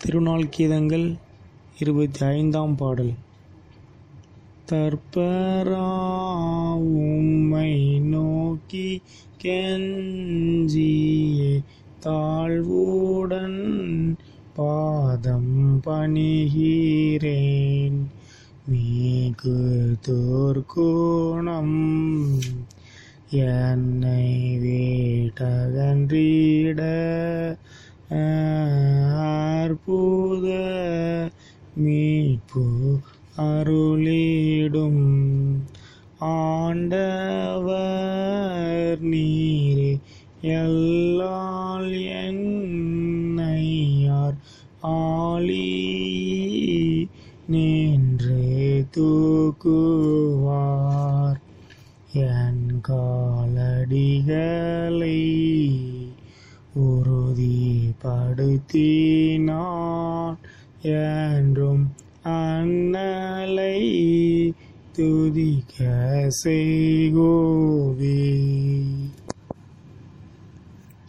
திருநாள் கீதங்கள் இருபத்தி ஐந்தாம் பாடல் தற்பரா உம்மை நோக்கி கெஞ்சியே தாழ்வுடன் பாதம் பணிகிறேன் மீகு தோற்கோணம் என்னை வீட்டகன்றிட அற்புத மீட்பு அருளிடும் ஆண்டவர் நீரே எல்லால் என்னையார் ஆளி நின்று தூக்குவார் என் காலடிகளை உறுதிப்படுத்தினான் என்றும் அண்ணலை துதிக்க செய்கோவே